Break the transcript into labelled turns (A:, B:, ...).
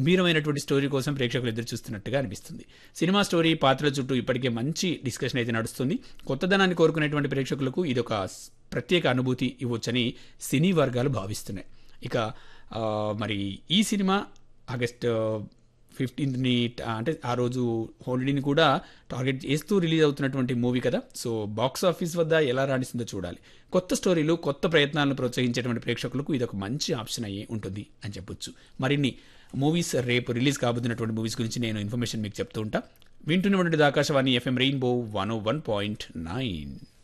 A: గంభీరమైనటువంటి story కోసం ప్రేక్షకులు ఎదురు చూస్తున్నట్టుగా అనిపిస్తుంది సినిమా స్టోరీ పాత్రల చుట్టూ ఇప్పటికే మంచి డిస్కషన్ అయితే నడుస్తుంది కొత్తదనాన్ని కోరుకునేటువంటి ప్రేక్షకులకు ఇది ఒక స్- ప్రత్యేక అనుభూతి ఇవ్వొచ్చని సినీ వర్గాలు భావిస్తున్నాయి ఇక ఆ, మరి ఈ సినిమా ఆగస్ట్ ఫిఫ్టీన్త్ని అంటే ఆ రోజు హోలిడేని కూడా టార్గెట్ చేస్తూ రిలీజ్ అవుతున్నటువంటి మూవీ కదా సో బాక్స్ ఆఫీస్ వద్ద ఎలా రాణిస్తుందో చూడాలి కొత్త స్టోరీలు కొత్త ప్రయత్నాలను ప్రోత్సహించేటువంటి ప్రేక్షకులకు ఇది ఒక మంచి ఆప్షన్ అయ్యి ఉంటుంది అని చెప్పొచ్చు మరిన్ని మూవీస్ రేపు రిలీజ్ కాబోతున్నటువంటి మూవీస్ గురించి నేను ఇన్ఫర్మేషన్ మీకు చెప్తూ ఉంటా వింటున్నటువంటి Akashvani FM rainbow one one point nine